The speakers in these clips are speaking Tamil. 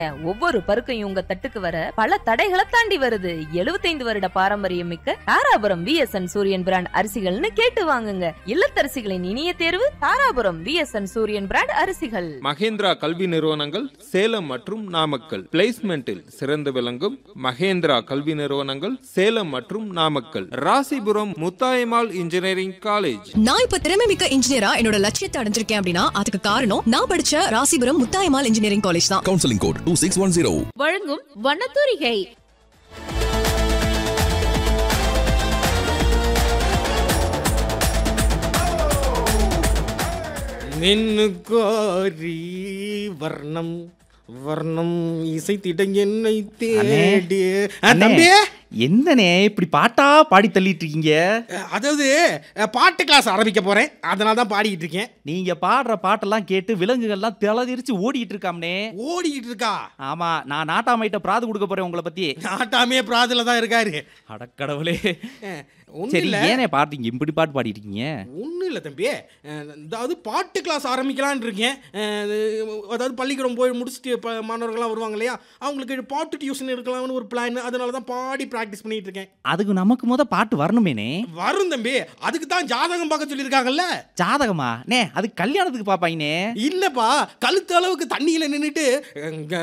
ஒவ்வொரு பருக்கையும் உங்க தட்டுக்கு வர பல தடைகளை தாண்டி வருது 75 வருட பாரம்பரியம் மிக்க தாராபுரம் விஎஸ்என் சூரியன் பிராண்ட் அரிசிகள்னு கேட்டு வாங்குங்க இல்லத்தரசிகளின் இனிய தேர்வு தாராபுரம் விஎஸ்என் சூரியன் பிராண்ட் அரிசிகள் மகேந்திரா கல்வி நிறுவனங்கள் சேலம் மற்றும் நாமக்கல் பிளேஸ்மெண்டில் சிறந்து விளங்கும் மகேந்திரா கல்வி நிறுவனங்கள் சேலம் மற்றும் நாமக்கல் ராசிபுரம் முத்தாயம்மாள் இன்ஜினியரிங் காலேஜ் நான் இப்ப திறமை மிக்க இன்ஜினியரா என்னோட லட்சியத்தை அடைஞ்சிருக்கேன் அப்படின்னா அதுக்கு காரணம் நான் படிச்ச ராசிபுரம் முத்தாயமால் இன்ஜினியரிங் காலேஜ் தான் counseling code 2610. வழங்கும் வண்ணத்தூரிகை மின்னுக்கோரி வர்ணம் வர்ணம் இசைத்திட என்னை தேடி ஆ, தம்பி என்னண்ணே இப்படி பாட்டா பாடி தள்ளிட்டு இருக்கீங்க அதாவது அஹ், பாட்டு கிளாஸ் ஆரம்பிக்க போறேன் அதனால தான் பாடிக்கிட்டு இருக்கேன் நீங்க பாடுற பாட்டெல்லாம் கேட்டு விலங்குகள்லாம் திளதிரிச்சு ஓடிட்டு இருக்காம்னே ஓடிக்கிட்டு இருக்கா ஆமா நான் நாட்டாமைட்ட பிராது கொடுக்க போறேன் உங்களை பத்தி நாட்டாமே பிராதில தான் இருக்காரு அடக்கடவுளே அஹ், ஒண்ணும் சரி இல்ல ஏனே பாடுறீங்க இப்படி பாட்டு பாடிட்டு இருக்கீங்க ஒன்றும் இல்லை தம்பி அஹ், அதாவது பாட்டு கிளாஸ் ஆரம்பிக்கலான்னு இருக்கேன் அஹ், அது, அதாவது பள்ளிக்கூடம் போய் முடிச்சுட்டு இப்போ மாணவர்கள்லாம் வருவாங்க இல்லையா அவங்களுக்கு பாட்டு டியூஷன் எடுக்கலாம்னு ஒரு பிளான் அதனால தான் பாடி ப்ராக்டிஸ் பண்ணிட்டு இருக்கேன் அதுக்கு நமக்கு முத பாட்டு வரணுமேனே வரும் தம்பி அதுக்கு தான் ஜாதகம் பார்க்க சொல்லியிருக்காங்கல்ல ஜாதகமா நே அது கல்யாணத்துக்கு பாப்பாயினே இல்லப்பா கழுத்து அளவுக்கு தண்ணியில நின்னுட்டு அங்க,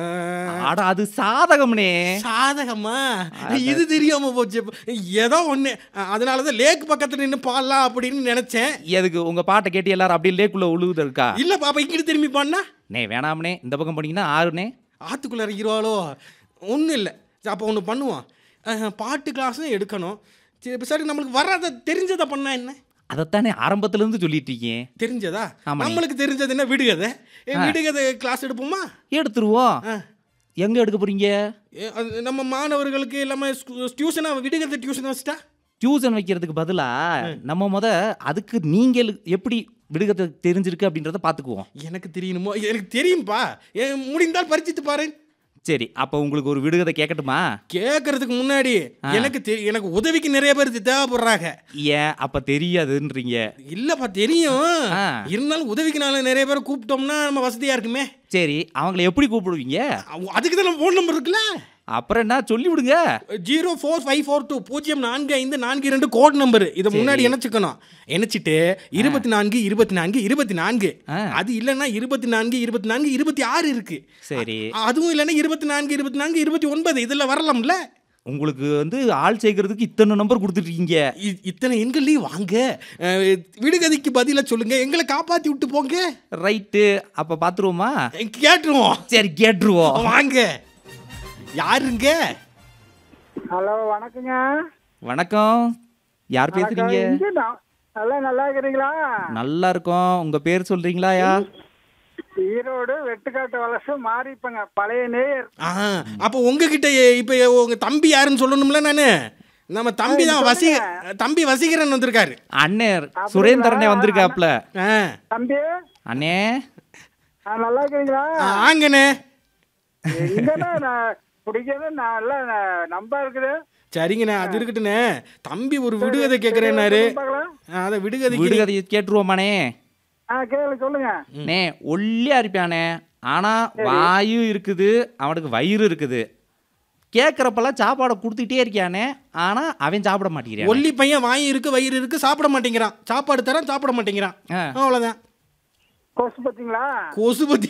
அட அது சாதகம்னே சாதகமா இது தெரியாம போச்சு ஏதோ ஒண்ணு அதனாலதான் லேக் பக்கத்துல நின்று பாடலாம் அப்படின்னு நினைச்சேன் எதுக்கு உங்க பாட்டை கேட்டு எல்லாரும் அப்படியே லேக்குள்ள உழுவுது இருக்கா இல்ல பாப்பா இங்கிட்டு திரும்பி பாடினா நே வேணாம்னே இந்த பக்கம் பண்ணீங்கன்னா ஆறுனே ஆத்துக்குள்ள இறங்கிடுவாளோ ஒன்றும் இல்லை அப்போ ஒன்று பண்ணுவோம் அஹ், பாட்டு கிளாஸும் எடுக்கணும் சரி சரி நம்மளுக்கு வராத தெரிஞ்சதை பண்ணா என்ன அதைத்தானே ஆரம்பத்துல இருந்து சொல்லிட்டு இருக்கேன் தெரிஞ்சதா ஆமாண்ணே. நம்மளுக்கு தெரிஞ்சது என்ன விடுகதை ஏ, விடுகதை கிளாஸ் எடுப்போமா எடுத்துருவோம் ஆ. எங்க எடுக்க போறீங்க ஏ, அது நம்ம மாணவர்களுக்கு எல்லாமே டியூஷனாக விடுகதை டியூஷன் வச்சுட்டா டியூஷன் வைக்கிறதுக்கு பதிலா நம்ம முத அதுக்கு நீங்கள் எப்படி விடுகத்தை தெரிஞ்சிருக்கு அப்படின்றத பார்த்துக்குவோம் எனக்கு தெரியணுமோ எனக்கு தெரியும்பா ஏ, முடிந்தால் பரிச்சித்து பாரு சரி அப்போ உங்களுக்கு ஒரு விடுகதை கேட்கட்டுமா கேட்கறதுக்கு முன்னாடி எனக்கு தெ- எனக்கு உதவிக்கு நிறைய பேர் தேவைப்படுறாங்க ஏன் அப்ப தெரியாதுன்றீங்க இல்லப்பா தெரியும் ஆ. இருந்தாலும் உதவிக்கு நிறைய பேரை கூப்பிட்டோம்னா நம்ம வசதியா இருக்குமே சரி அவங்கள எப்படி கூப்பிடுவீங்க அவ- அதுக்கு தான் ஃபோன் நம்பர் இருக்குல்ல அப்புறம் என்ன சொல்லி விடுங்க zero four five four two பூஜ்ஜியம் நான்கு ஐந்து நான்கு இரண்டு கோட் நம்பர் இதை முன்னாடி இணைச்சுக்கணும் இணைச்சிட்டு இருபத்தி நான்கு இருபத்தி நான்கு இருபத்தி நான்கு ஆ. அது இல்லைன்னா இருபத்தி நான்கு இருபத்தி நான்கு இருபத்தி ஆறு இருக்கு சரி அதுவும் இல்லைன்னா இருபத்தி நான்கு இருபத்தி நான்கு இருபத்தி ஒன்பது இதில் வரலாம்ல உங்களுக்கு வந்து ஆள் சேர்க்கறதுக்கு இத்தனை நம்பர் கொடுத்துருக்கீங்க இ- இத்தனை எண்கள்லையும் வாங்க அஹ், விடுகதைக்கு பதிலாக சொல்லுங்க எங்களை காப்பாத்தி விட்டு போங்க ரைட்டு அப்ப பாத்துருவோமா கேட்டுருவோம் சரி கேட்டுருவோம் வாங்க யாருங்க ஹலோ வணக்கங்க வணக்கம் யார் வணக்கம். பேசுறீங்க இங்க நான் நல்லா நல்லா இருக்கிறீங்களா நல்லா இருக்கோம் உங்க பேர் சொல்றீங்களாயா ஈரோடு வெட்டுக்காட்டு வலசு மாறிப்பங்க பழைய நேயர் ஆ அப்போ உங்ககிட்ட இப்போ உங்க தம்பி யாருன்னு சொல்லணும்ல நானு நம்ம தம்பி தான் வசி தம்பி வசீகரன் வந்திருக்காரு அண்ணே சுரேந்திரனே வந்திருக்காப்ல ஆ தம்பி அண்ணே ஆ, நல்லா இருக்கிறீங்களா ஆ, ஆங்கண்ணே எங்கன்னா நான் பிடிக்கிறது நல்லா நம்பா இருக்குது சரிங்கண்ணே அது இருக்கட்டுண்ணே தம்பி ஒரு விடுகதை கேட்குறேன்னாரு பார்க்கலாம். அதை விடுகதைக்கு விடுகதையை கேட்டுருவோமானே ஆ கேளு சொல்லுங்க நே ஒல்லியா இருப்பானே ஆனா வாயும் இருக்குது அவனுக்கு வயிறு இருக்குது கேட்குறப்பெல்லாம் சாப்பாடை கொடுத்துட்டே இருக்கியானே ஆனா அவன் சாப்பிட மாட்டேங்கிறான் ஒல்லி பையன் வாய் இருக்கு வயிறு இருக்கு சாப்பிட மாட்டேங்கிறான் சாப்பாடு தரேன் சாப்பிட மாட்டேங்கிறான் ஆ. அவ்வளோதான் கொசு பார்த்தீங்களா கொசு பத்தி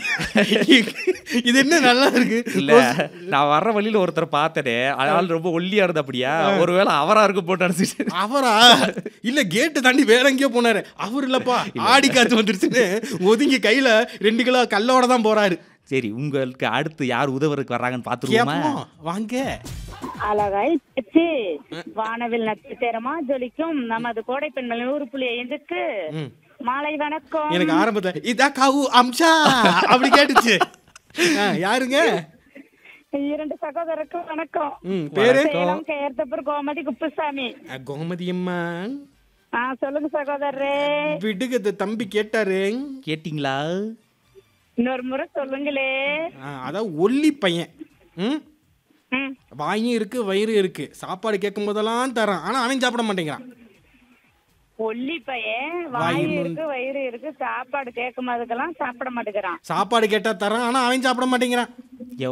இது என்ன நல்லா இருக்கு இல்ல நான் வர்ற வழியில ஒருத்தரை பார்த்தனே அதனால ரொம்ப ஒல்லியா இருந்தா அப்படியா ஒருவேளை அவரா இருக்க போட்டு நினைச்சிட்டு அவரா இல்ல கேட்டு தாண்டி வேற எங்கேயோ போனாரு அவர் இல்லப்பா ஆடி காத்து வந்துருச்சுன்னு ஒதுங்கி கையில ரெண்டு கிலோ கல்லோட தான் போறாரு சரி உங்களுக்கு அடுத்து யார் உதவுறதுக்கு வர்றாங்கன்னு பாத்துருவோமா கேப்போம் வாங்க அழகாய் பேச்சு வானவில் நட்சத்திரமா ஜொலிக்கும் நமது கோடை பெண்கள் நூறு புள்ளி ஐந்துக்கு ம். மாலை வணக்கம் எனக்கு ஆரம்பத்துல இதா காவு அம்சா அப்படி கேட்டுச்சு ஆ, யாருங்க இரண்டு சகோதரருக்கு வணக்கம் ம், பேரு சேலம் கேர்த்தப்பூர் கோமதி குப்புசாமி அ, கோமதி அம்மா ஆ சொல்லுங்க சகோதரரே விடுகதை தம்பி கேட்டாரு கேட்டிங்களா இன்னொரு முறை சொல்லுங்களே ஆ, அதான் ஒல்லி பையன் ம் ம் வாயும் இருக்கு வயிறு இருக்கு சாப்பாடு கேட்கும் போதெல்லாம் தரான் ஆனா அவன் சாப்பிட மாட்டேங்கிறான் ஒல்லி பையன் வாய் இருக்கு வயிறு இருக்கு சாப்பாடு கேட்கும் போதுக்கெல்லாம் சாப்பிட மாட்டேங்கிறான் சாப்பாடு கேட்டா தரான் ஆனா அவன் சாப்பிட மாட்டேங்கிறான்